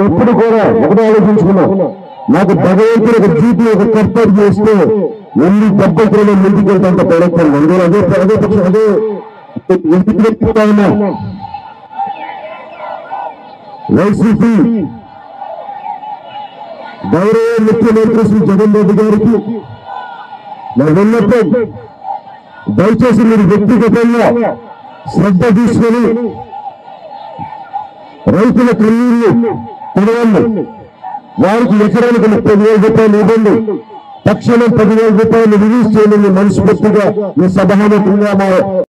నేను ఎప్పుడు కూడా ఒకటే ఆలోచించుకున్నా నాకు భగవంతుడు ఒక జీపీ ఒక కర్తవ్యం చేస్తే ఎన్ని పద్ధతులలో ముందుకు వెళ్తాంత ప్రయత్నం అందులో అదే అదే పక్షం అదే ఎందుకు వ్యక్తిగా ఉన్నా వైసీపీ గౌరవ ముఖ్యమంత్రి శ్రీ జగన్ రెడ్డి గారికి నా విన్నపం దయచేసి మీరు వ్యక్తిగతంగా శ్రద్ధ తీసుకొని రైతుల కన్నీళ్లు తిరగండి వారికి ఎకరానికి ముప్పై వేల రూపాయలు ఇవ్వండి తక్షణం పదివేల రూపాయలు రిలీజ్ చేయండి మనస్ఫూర్తిగా ఈ సభాముఖంగా మా